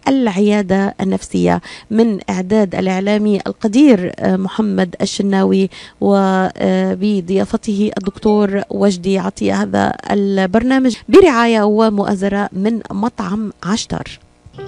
العيادة النفسية من إعداد الإعلامي القدير محمد الشناوي وبضيافته الدكتور وجدي عطية هذا البرنامج برعاية ومؤازرة من مطعم عشتر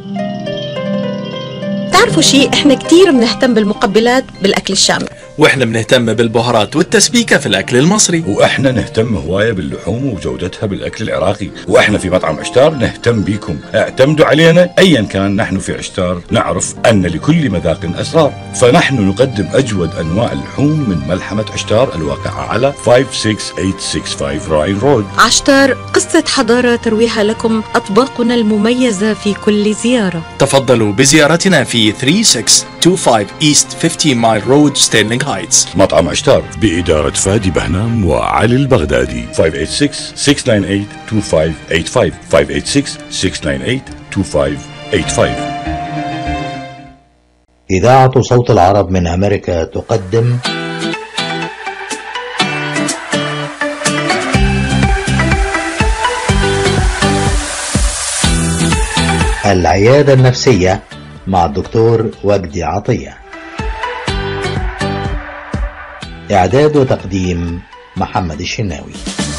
تعرفوا شيء احنا كتير بنهتم بالمقبلات بالاكل الشامي واحنا بنهتم بالبهارات والتسبيكه في الاكل المصري واحنا نهتم هوايه باللحوم وجودتها بالاكل العراقي واحنا في مطعم عشتار نهتم بيكم اعتمدوا علينا ايا كان نحن في عشتار نعرف ان لكل مذاق اسرار فنحن نقدم اجود انواع اللحوم من ملحمه عشتار الواقعه على 56865 راين رود عشتار قصة حضارة ترويها لكم أطباقنا المميزة في كل زيارة تفضلوا بزيارتنا في 3625 East 50 Mile Road ستيرلينغ هايتس مطعم عشتار بإدارة فادي بهنام وعلي البغدادي 586-698-2585 586-698-2585 إذاعة صوت العرب من أمريكا تقدم العيادة النفسية مع الدكتور وجدي عطية إعداد وتقديم محمد الشناوي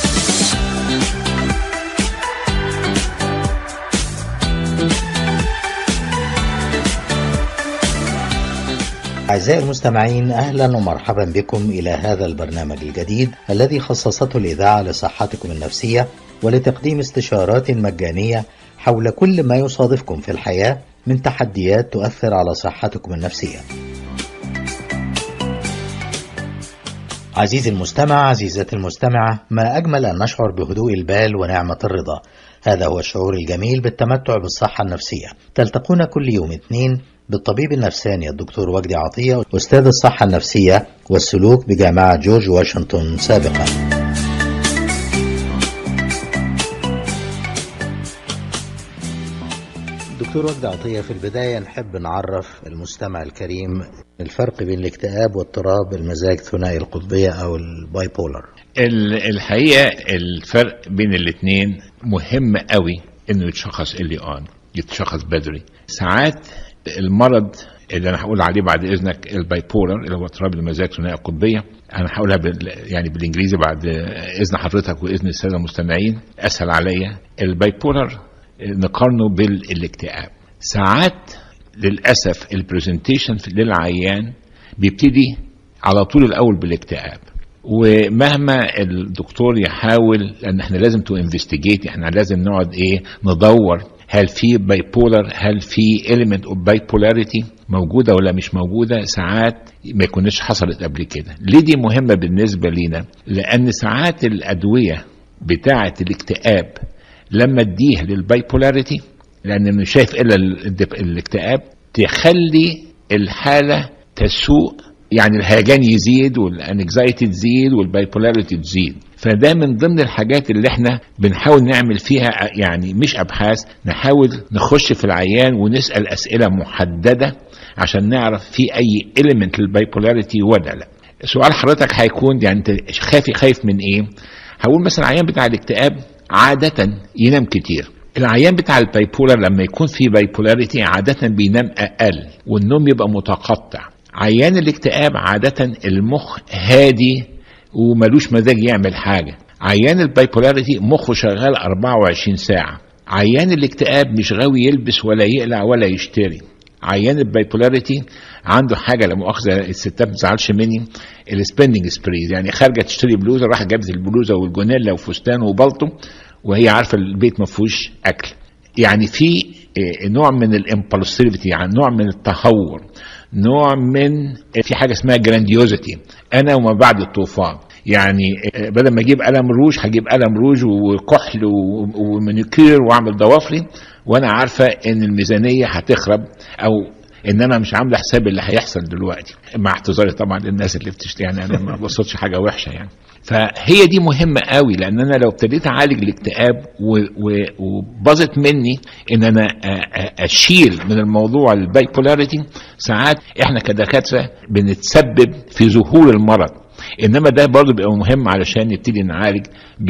أعزائي المستمعين أهلا ومرحبا بكم إلى هذا البرنامج الجديد الذي خصصته الإذاعة لصحتكم النفسية ولتقديم استشارات مجانية حول كل ما يصادفكم في الحياة من تحديات تؤثر على صحتكم النفسية. عزيزي المستمع عزيزتي المستمعة ما أجمل أن نشعر بهدوء البال ونعمة الرضا هذا هو الشعور الجميل بالتمتع بالصحة النفسية تلتقون كل يوم اثنين بالطبيب النفساني الدكتور وجدي عطية أستاذ الصحة النفسية والسلوك بجامعة جورج واشنطن سابقا دكتور وجدي عطية في البداية نحب نعرف المستمع الكريم الفرق بين الاكتئاب واضطراب المزاج ثنائي القطبية أو الباي بولر الحقيقة الفرق بين الاثنين مهم قوي انه يتشخص اللي اون يتشخص بدري ساعات المرض اللي انا هقول عليه بعد اذنك الباي بولر اللي هو اضطراب المزاج ثنائي القطبيه انا هقولها بال يعني بالانجليزي بعد اذن حضرتك واذن الساده المستمعين اسهل عليا الباي بولر نقارنه بالاكتئاب ساعات للاسف البرزنتيشن للعيان بيبتدي على طول الاول بالاكتئاب ومهما الدكتور يحاول لان احنا لازم تو انفستيجيت احنا لازم نقعد ايه ندور هل في باي بولر هل في element اوف باي بولاريتي موجوده ولا مش موجوده ساعات ما يكونش حصلت قبل كده ليه دي مهمه بالنسبه لينا لان ساعات الادويه بتاعه الاكتئاب لما اديها للباي بولاريتي لان مش شايف الا الاكتئاب تخلي الحاله تسوء يعني الهيجان يزيد والانكزايتي تزيد والبايبولاريتي تزيد فده من ضمن الحاجات اللي احنا بنحاول نعمل فيها يعني مش ابحاث نحاول نخش في العيان ونسال اسئله محدده عشان نعرف في اي اليمنت للبايبولاريتي ولا لا سؤال حضرتك هيكون يعني انت خايف خايف من ايه هقول مثلا العيان بتاع الاكتئاب عاده ينام كتير العيان بتاع البايبولار لما يكون في بايبولاريتي عاده بينام اقل والنوم يبقى متقطع عيان الاكتئاب عادة المخ هادي وملوش مزاج يعمل حاجة عيان البايبولاريتي مخه شغال 24 ساعة عيان الاكتئاب مش غاوي يلبس ولا يقلع ولا يشتري عيان البايبولاريتي عنده حاجه لا مؤاخذه الستات ما تزعلش مني السبندنج سبريز يعني خارجه تشتري بلوزه راح جابت البلوزه والجونيلا وفستان وبلطو وهي عارفه البيت ما فيهوش اكل يعني في نوع من الامبulsivity يعني نوع من التهور نوع من في حاجه اسمها جرانديوزيتي انا وما بعد الطوفان يعني بدل ما اجيب قلم روج هجيب قلم روج وكحل ومانيكير واعمل ضوافري وانا عارفه ان الميزانيه هتخرب او ان انا مش عامله حساب اللي هيحصل دلوقتي مع اعتذاري طبعا للناس اللي بتشتري يعني انا ما بقصدش حاجه وحشه يعني فهي دي مهمة قوي لأن أنا لو ابتديت أعالج الاكتئاب وباظت مني إن أنا أشيل من الموضوع البايبولاريتي ساعات إحنا كدكاترة بنتسبب في ظهور المرض انما ده برضه بيبقى مهم علشان نبتدي نعالج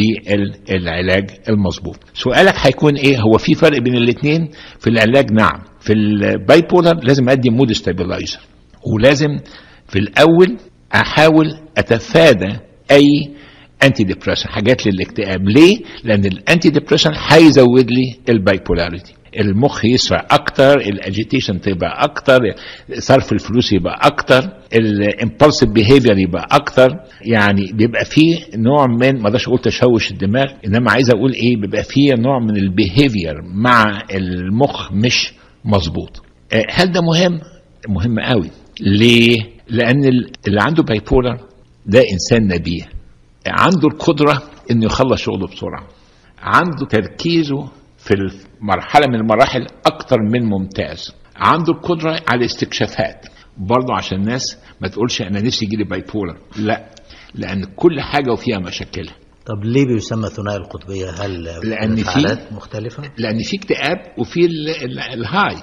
بالعلاج المظبوط سؤالك هيكون ايه هو في فرق بين الاثنين في العلاج نعم في الباي بولر لازم ادي مود ستابلايزر ولازم في الاول احاول اتفادى اي انتي ديبريشن حاجات للاكتئاب ليه لان الانتي ديبريشن هيزود لي البايبولاريتي المخ يسرع اكتر الاجيتيشن تبقى اكتر صرف الفلوس يبقى اكتر الامبulsive بيهيفير يبقى اكتر يعني بيبقى فيه نوع من ما اقدرش اقول تشوش الدماغ انما عايز اقول ايه بيبقى فيه نوع من البيهيفير مع المخ مش مظبوط آه، هل ده مهم مهم قوي ليه لان اللي عنده بايبولر ده انسان نبيه عنده القدره انه يخلص شغله بسرعه عنده تركيزه في المرحله من المراحل اكتر من ممتاز عنده القدره على الاستكشافات برضه عشان الناس ما تقولش انا نفسي يجي لي بايبولر لا لان كل حاجه وفيها مشاكلها طب ليه بيسمى ثنائي القطبية هل لأن في- حالات مختلفة لان في اكتئاب وفي ال- ال- الهاي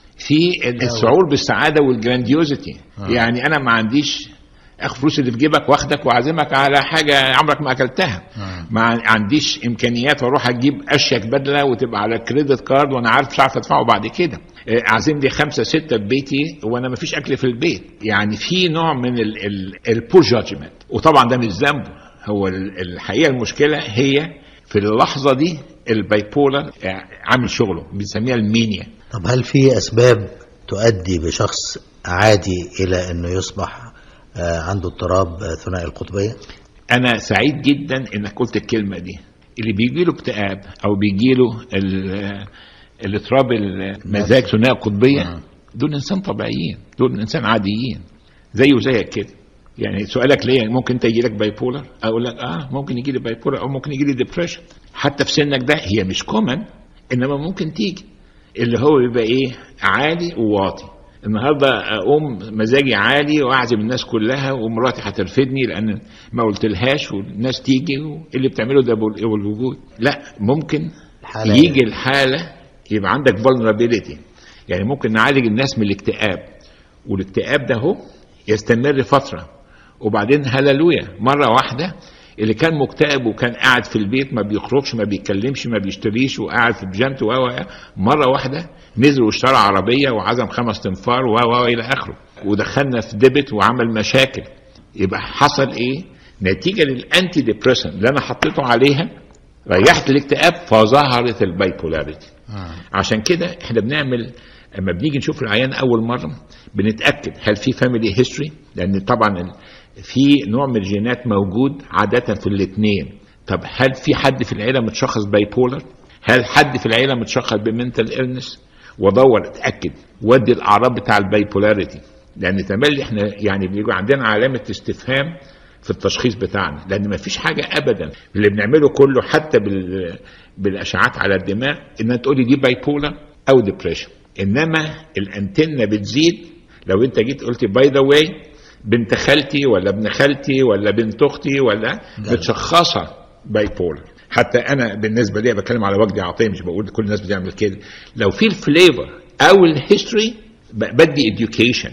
في الشعور بالسعاده والجرانديوزيتي يعني انا ما عنديش اخد فلوس اللي في جيبك واخدك واعزمك على حاجه عمرك ما اكلتها ما عنديش امكانيات واروح اجيب اشيك بدله وتبقى على كريدت كارد وانا عارف مش عارف ادفعه بعد كده آه، اعزم لي خمسه سته في بيتي وانا ما فيش اكل في البيت يعني في نوع من البور جادجمنت وطبعا ده مش ذنبه هو ال- الحقيقه المشكله هي في اللحظه دي البايبولر آه، عامل شغله بنسميها المينيا طب هل في أسباب تؤدي بشخص عادي إلى أنه يصبح آه، عنده اضطراب آه، ثنائي القطبية انا سعيد جدا انك قلت الكلمه دي اللي بيجي له اكتئاب او بيجي له ال- الاضطراب المزاج ثنائي القطبيه دول انسان طبيعيين دول انسان عاديين زيه وزيك كده يعني سؤالك ليه ممكن انت يجي لك باي بولر اقول لك اه ممكن يجي لي باي بولر او ممكن يجي لي ديبريشن حتى في سنك ده هي مش كومن انما ممكن تيجي اللي هو بيبقى ايه عالي وواطي النهارده اقوم مزاجي عالي واعزم الناس كلها ومراتي هترفدني لان ما قلتلهاش والناس تيجي واللي بتعمله ده بال- بالوجود لا ممكن الحالة يجي الحاله يبقى عندك vulnerability يعني ممكن نعالج الناس من الاكتئاب والاكتئاب ده هو يستمر فتره وبعدين هللويا مره واحده اللي كان مكتئب وكان قاعد في البيت ما بيخرجش ما بيتكلمش ما بيشتريش وقاعد في بيجامته و و- مره واحده نزل واشترى عربيه وعزم خمس تنفار و و الى اخره ودخلنا في ديبت وعمل مشاكل يبقى حصل ايه؟ نتيجه للانتي ديبريسنت اللي انا حطيته عليها ريحت الاكتئاب فظهرت البايبولاريتي عشان كده احنا بنعمل لما بنيجي نشوف العيان اول مره بنتاكد هل في فاميلي هيستوري لان طبعا ال- في نوع من الجينات موجود عاده في الاثنين طب هل في حد في العيله متشخص باي بولر هل حد في العيله متشخص بمنتال ايرنس وادور اتاكد وادي الاعراض بتاع البايبولاريتي لان تملي احنا يعني بيبقى عندنا علامه استفهام في التشخيص بتاعنا لان ما فيش حاجه ابدا اللي بنعمله كله حتى بال بالاشعاعات على الدماغ ان انت تقولي دي باي بولر او ديبريشن انما الانتنه بتزيد لو انت جيت قلت باي ذا واي بنت خالتي ولا ابن خالتي ولا بنت اختي ولا متشخصه باي بولر حتى انا بالنسبه لي بتكلم على وجدي عطيه مش بقول كل الناس بتعمل كده لو في الفليفر او الهيستوري ب- بدي اديوكيشن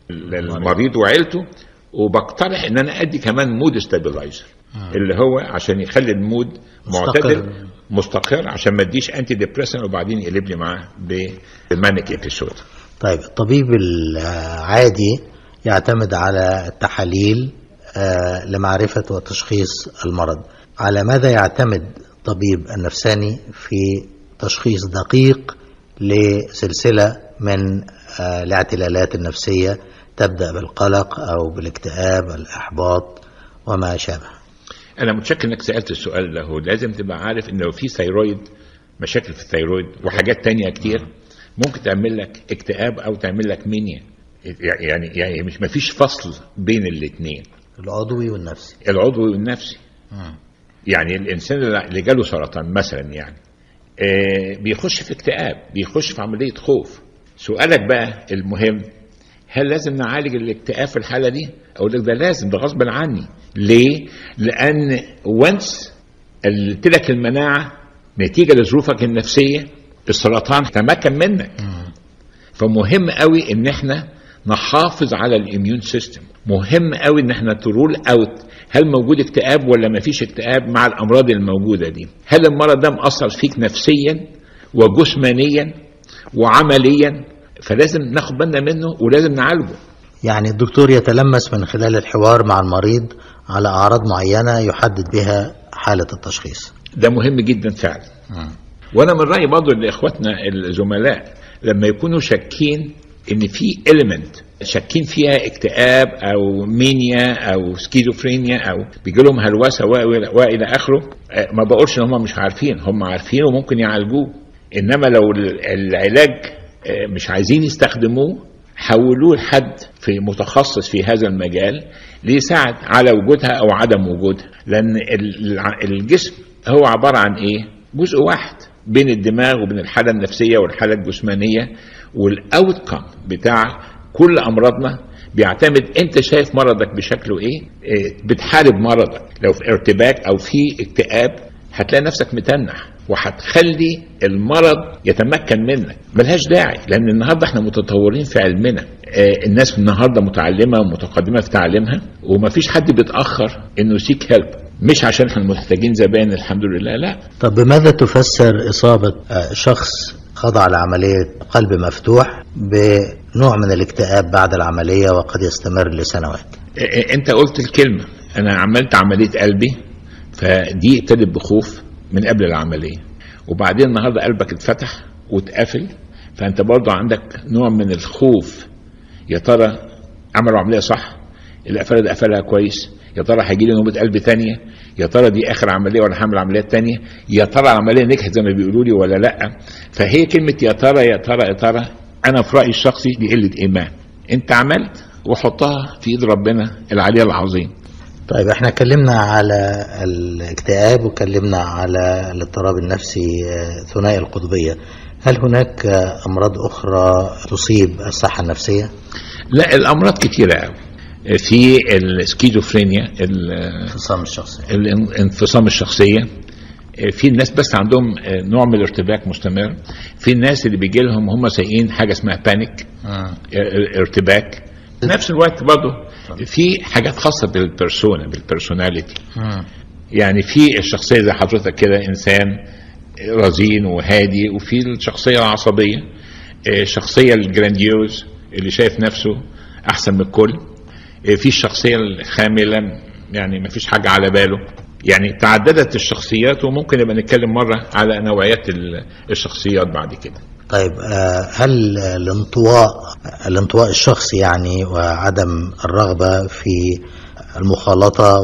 للمريض وعيلته وبقترح ان انا ادي كمان مود ستابلايزر اللي هو عشان يخلي المود معتدل مستقر. مستقر عشان ما اديش انتي ديبريسن وبعدين يقلب لي معاه بمانيك ابيسود طيب الطبيب العادي يعتمد على التحاليل آه، لمعرفة وتشخيص المرض على ماذا يعتمد طبيب النفساني في تشخيص دقيق لسلسلة من آه، الاعتلالات النفسية تبدأ بالقلق أو بالاكتئاب الإحباط وما شابه انا متشكر انك سالت السؤال ده هو لازم تبقى عارف ان لو في ثيرويد مشاكل في الثيرويد وحاجات تانية كتير ممكن تعمل لك اكتئاب او تعمل لك مينيا يعني يعني مش مفيش فصل بين الاثنين العضوي والنفسي العضوي والنفسي يعني الانسان اللي جاله سرطان مثلا يعني آه بيخش في اكتئاب بيخش في عمليه خوف سؤالك بقى المهم هل لازم نعالج الاكتئاب في الحاله دي اقول لك ده لازم ده غصب عني ليه لان وانس قلت لك المناعه نتيجه لظروفك النفسيه السرطان تمكن منك فمهم قوي ان احنا نحافظ على الاميون سيستم مهم قوي ان احنا ترول اوت هل موجود اكتئاب ولا ما فيش اكتئاب مع الامراض الموجوده دي هل المرض ده مأثر فيك نفسيا وجسمانيا وعمليا فلازم ناخد بالنا منه ولازم نعالجه يعني الدكتور يتلمس من خلال الحوار مع المريض على أعراض معينة يحدد بها حالة التشخيص ده مهم جدا فعلا وانا من رايي برضه لاخواتنا الزملاء لما يكونوا شاكين ان في element شاكين فيها اكتئاب او مينيا او سكيزوفرينيا او بيجي لهم هلوسه والى والى اخره آه، ما بقولش ان هم مش عارفين هم عارفين وممكن يعالجوه انما لو ال- العلاج آه، مش عايزين يستخدموه حولوه لحد في متخصص في هذا المجال ليساعد على وجودها او عدم وجودها لان ال- الع- الجسم هو عباره عن ايه جزء واحد بين الدماغ وبين الحاله النفسيه والحاله الجسمانيه والاوتكم بتاع كل امراضنا بيعتمد انت شايف مرضك بشكله ايه إيه، بتحارب مرضك لو في ارتباك او في اكتئاب هتلاقي نفسك متنح وهتخلي المرض يتمكن منك ملهاش داعي لان النهارده احنا متطورين في علمنا آه، الناس النهارده متعلمه ومتقدمه في تعليمها ومفيش حد بيتاخر انه يسيك هيلب مش عشان احنا محتاجين زباين الحمد لله لا طب بماذا تفسر إصابة آه، شخص خضع لعملية قلب مفتوح بنوع من الاكتئاب بعد العملية وقد يستمر لسنوات آه، انت قلت الكلمه انا عملت عمليه قلبي فدي ابتدت بخوف من قبل العمليه وبعدين النهارده قلبك اتفتح واتقفل فانت برضه عندك نوع من الخوف يا ترى عملوا عمليه صح القفله دي قفلها كويس يا ترى هيجي لي نوبه قلب تانية يا ترى دي اخر عمليه ولا هعمل عمليات تانية يا ترى العمليه نجحت زي ما بيقولوا لي ولا لا فهي كلمه يا ترى يا ترى يا ترى انا في رايي الشخصي دي قله ايمان انت عملت وحطها في ايد ربنا العلي العظيم طيب احنا اتكلمنا على الاكتئاب واتكلمنا على الاضطراب النفسي آه، ثنائي القطبية هل هناك آه، أمراض أخرى تصيب الصحة النفسية؟ لا الامراض كتيره قوي في السكيزوفرينيا ال- انفصام الشخصية الانفصام الشخصيه في الناس بس عندهم نوع من الارتباك مستمر في الناس اللي بيجي لهم هم سايقين حاجه اسمها بانيك ارتباك في نفس الوقت برضه في حاجات خاصه بالبرسونا بالبرسوناليتي يعني في الشخصيه زي حضرتك كده انسان رزين وهادي وفي الشخصيه العصبيه الشخصيه الجرانديوز اللي شايف نفسه احسن من الكل في الشخصيه الخامله يعني ما فيش حاجه على باله يعني تعددت الشخصيات وممكن نبقى نتكلم مره على نوعيات ال- الشخصيات بعد كده طيب آه، هل الانطواء الانطواء الشخصي يعني وعدم الرغبة في المخالطة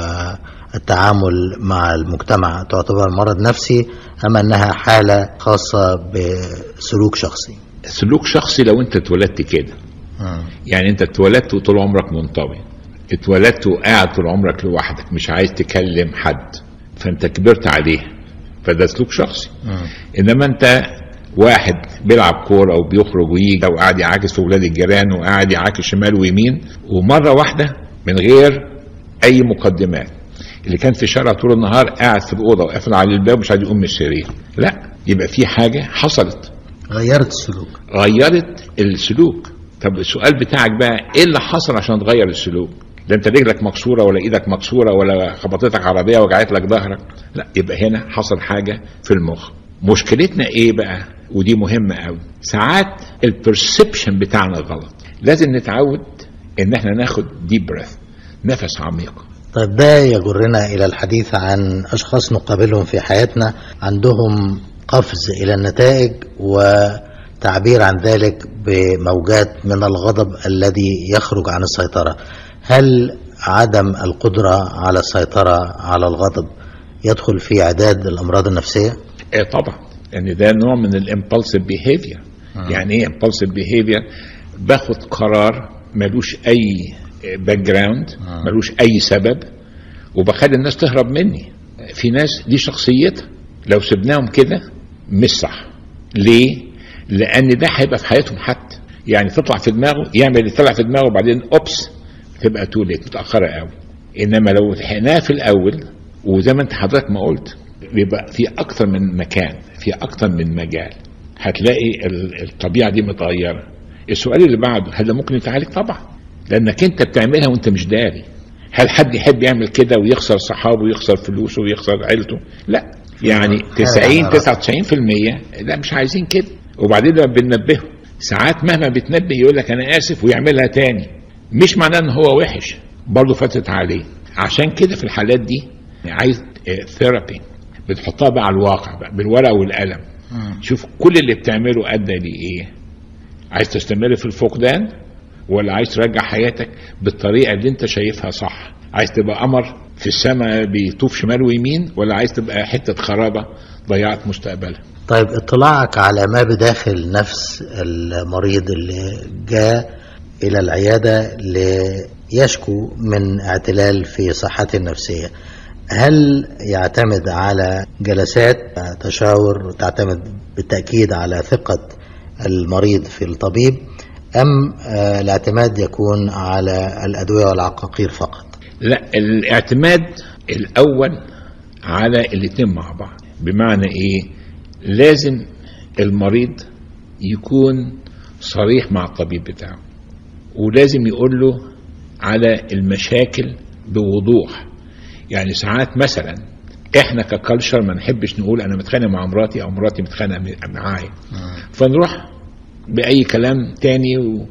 والتعامل مع المجتمع تعتبر مرض نفسي أم أنها حالة خاصة بسلوك شخصي؟ سلوك شخصي لو انت اتولدت كده يعني انت اتولدت وطول عمرك منطوي اتولدت وقاعد طول عمرك لوحدك مش عايز تكلم حد فانت كبرت عليه فده سلوك شخصي انما انت واحد بيلعب كوره وبيخرج ويجي او قاعد يعاكس في ولاد الجيران وقاعد يعاكس شمال ويمين ومره واحده من غير اي مقدمات اللي كان في الشارع طول النهار قاعد في الاوضه وقافل على الباب مش عايز يقوم من السرير لا يبقى في حاجه حصلت غيرت السلوك غيرت السلوك طب السؤال بتاعك بقى ايه اللي حصل عشان تغير السلوك ده انت رجلك مكسوره ولا ايدك مكسوره ولا خبطتك عربيه وجعت لك ظهرك لا يبقى هنا حصل حاجه في المخ مشكلتنا ايه بقى ودي مهمه قوي ساعات البرسبشن بتاعنا غلط لازم نتعود ان احنا ناخد ديب بريث نفس عميق طيب ده يجرنا إلى الحديث عن أشخاص نقابلهم في حياتنا عندهم قفز إلى النتائج وتعبير عن ذلك بموجات من الغضب الذي يخرج عن السيطرة هل عدم القدرة على السيطرة على الغضب يدخل في عداد الأمراض النفسية؟ ايه طبعا لان ده نوع من الامبulsive behavior يعني ايه impulsive behavior باخد قرار ملوش اي باك جراوند ملوش اي سبب وبخلي الناس تهرب مني في ناس دي شخصيتها لو سبناهم كده مش صح ليه لان ده هيبقى في حياتهم حتى يعني تطلع في دماغه يعمل اللي طلع في دماغه وبعدين اوبس تبقى تو ليت متاخره قوي انما لو لحقناها في الاول وزي ما انت حضرتك ما قلت بيبقى في اكتر من مكان في اكتر من مجال هتلاقي ال- الطبيعه دي متغيره السؤال اللي بعده هل ده ممكن يتعالج طبعا لانك انت بتعملها وانت مش داري هل حد يحب يعمل كده ويخسر صحابه ويخسر فلوسه ويخسر عيلته لا يعني 90 99% لا مش عايزين كده وبعدين لما بننبهه ساعات مهما بتنبه يقول لك انا اسف ويعملها تاني مش معناه ان هو وحش برضه فاتت عليه عشان كده في الحالات دي عايز ثيرابي بتحطها بقى على الواقع بقى بالورقه والقلم شوف كل اللي بتعمله ادى لايه عايز تستمر في الفقدان ولا عايز ترجع حياتك بالطريقه اللي انت شايفها صح عايز تبقى قمر في السماء بيطوف شمال ويمين ولا عايز تبقى حته خرابه ضيعت مستقبلها طيب اطلاعك على ما بداخل نفس المريض اللي جاء إلى العيادة ليشكو من اعتلال في صحته النفسية هل يعتمد على جلسات تشاور تعتمد بالتأكيد على ثقة المريض في الطبيب أم آه، الاعتماد يكون على الأدوية والعقاقير فقط لا الاعتماد الاول على الاثنين مع بعض بمعنى ايه لازم المريض يكون صريح مع الطبيب بتاعه ولازم يقول له على المشاكل بوضوح يعني ساعات مثلا احنا ككلشر ما نحبش نقول انا متخانق مع مراتي او مراتي متخانقه معايا فنروح باي كلام تاني و...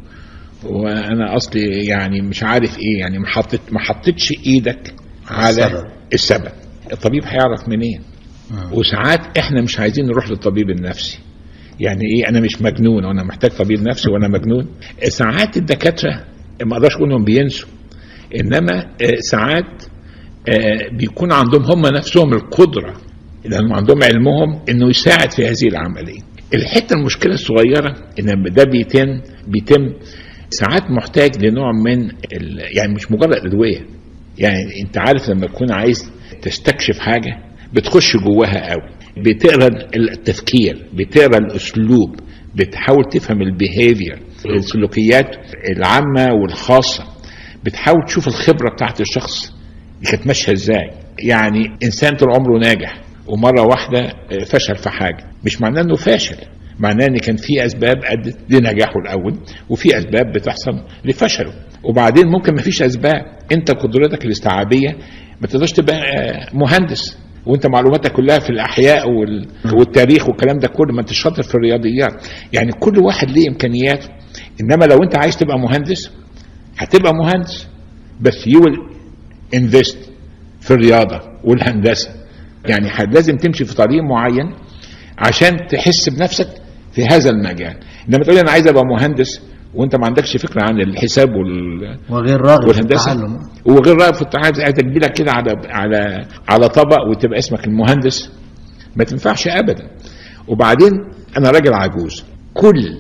وانا اصلي يعني مش عارف ايه يعني ما حطيت ما حطيتش ايدك على السبب. السبب الطبيب هيعرف منين وساعات احنا مش عايزين نروح للطبيب النفسي يعني ايه انا مش مجنون وانا محتاج طبيب نفسي وانا مجنون ساعات الدكاتره ما اقدرش اقول انهم بينسوا انما آه، ساعات آه، بيكون عندهم هم نفسهم القدره لانهم عندهم علمهم انه يساعد في هذه العمليه الحته المشكله الصغيره ان ده بيتم بيتم ساعات محتاج لنوع من ال... يعني مش مجرد ادويه يعني انت عارف لما تكون عايز تستكشف حاجه بتخش جواها قوي بتقرا التفكير بتقرا الاسلوب بتحاول تفهم البيهيفير السلوكيات العامه والخاصه بتحاول تشوف الخبره بتاعت الشخص دي كانت ماشيه ازاي يعني انسان طول عمره ناجح ومره واحده فشل في حاجه مش معناه انه فاشل معناه ان كان في اسباب ادت لنجاحه الاول وفي اسباب بتحصل لفشله وبعدين ممكن ما فيش اسباب انت قدرتك الاستيعابيه ما تقدرش تبقى آه، مهندس وانت معلوماتك كلها في الاحياء وال... والتاريخ والكلام ده كله ما انت شاطر في الرياضيات يعني كل واحد ليه امكانياته انما لو انت عايز تبقى مهندس هتبقى مهندس بس يو انفست في الرياضه والهندسه يعني ح- لازم تمشي في طريق معين عشان تحس بنفسك في هذا المجال انما تقول لي انا عايز ابقى مهندس وانت ما عندكش فكره عن الحساب وال... وغير راغب في والهندسه التعلم وغير راغب في التعلم عايز لك كده على على على طبق وتبقى اسمك المهندس ما تنفعش ابدا وبعدين انا راجل عجوز كل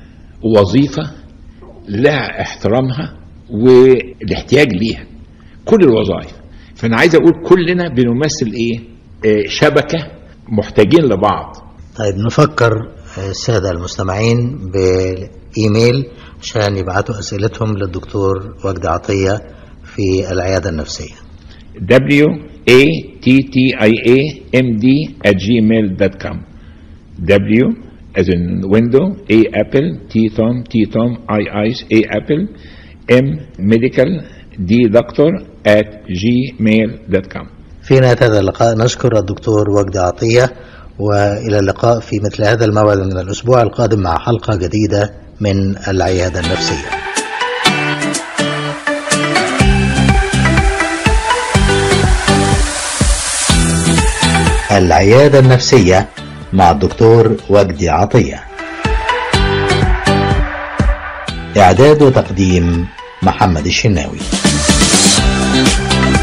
وظيفه لها احترامها والاحتياج ليها كل الوظائف فانا عايز اقول كلنا بنمثل ايه آه، شبكه محتاجين لبعض طيب نفكر آه، السادة المستمعين بالإيميل عشان يبعتوا أسئلتهم للدكتور وجدي عطية في العيادة النفسية W A T T I A M D at gmail.com W as in window A apple T Tom T Tom I ice A apple M medical D doctor at gmail.com في نهاية هذا اللقاء نشكر الدكتور وجدي عطية وإلى اللقاء في مثل هذا الموعد من الأسبوع القادم مع حلقة جديدة من العيادة النفسية العيادة النفسية مع الدكتور وجدي عطية إعداد وتقديم محمد الشناوي